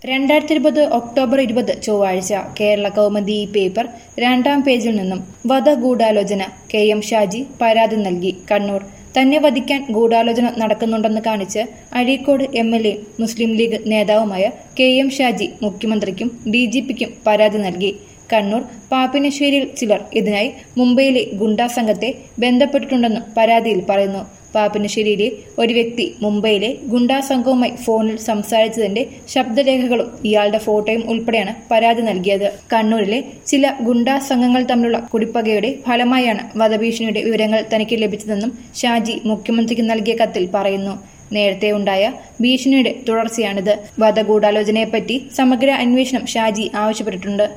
രണ്ടായിരത്തി ഇരുപത് ഒക്ടോബർ ഇരുപത് ചൊവ്വാഴ്ച കേരള കൗമുദി പേപ്പർ രണ്ടാം പേജിൽ നിന്നും വധഗൂഢാലോചന കെ എം ഷാജി പരാതി നൽകി കണ്ണൂർ തന്നെ വധിക്കാൻ ഗൂഢാലോചന നടക്കുന്നുണ്ടെന്ന് കാണിച്ച് Azhikode M L A Muslim league നേതാവുമായ കെ എം ഷാജി മുഖ്യമന്ത്രിക്കും ഡി ജി പിക്കും പരാതി നൽകി കണ്ണൂർ പാപ്പിനശ്ശേരിയിൽ ചിലർ ഇതിനായി മുംബൈയിലെ ഗുണ്ടാ സംഘത്തെ ബന്ധപ്പെട്ടിട്ടുണ്ടെന്നും പരാതിയിൽ പറയുന്നു പാപ്പിനശ്ശേരിയിലെ ഒരു വ്യക്തി മുംബൈയിലെ ഗുണ്ടാ സംഘവുമായി ഫോണിൽ സംസാരിച്ചതിന്റെ ശബ്ദരേഖകളും ഇയാളുടെ ഫോട്ടോയും ഉൾപ്പെടെയാണ് പരാതി നൽകിയത് കണ്ണൂരിലെ ചില ഗുണ്ടാ സംഘങ്ങൾ തമ്മിലുള്ള കുടിപ്പകയുടെ ഫലമായാണ് വധഭീഷണിയുടെ വിവരങ്ങൾ തനിക്ക് ലഭിച്ചതെന്നും ഷാജി മുഖ്യമന്ത്രിക്ക് നൽകിയ കത്തിൽ പറയുന്നു നേരത്തെ ഉണ്ടായ ഭീഷണിയുടെ തുടർച്ചയാണിത് വധഗൂഢാലോചനയെപ്പറ്റി സമഗ്ര അന്വേഷണം ഷാജി ആവശ്യപ്പെട്ടിട്ടുണ്ട്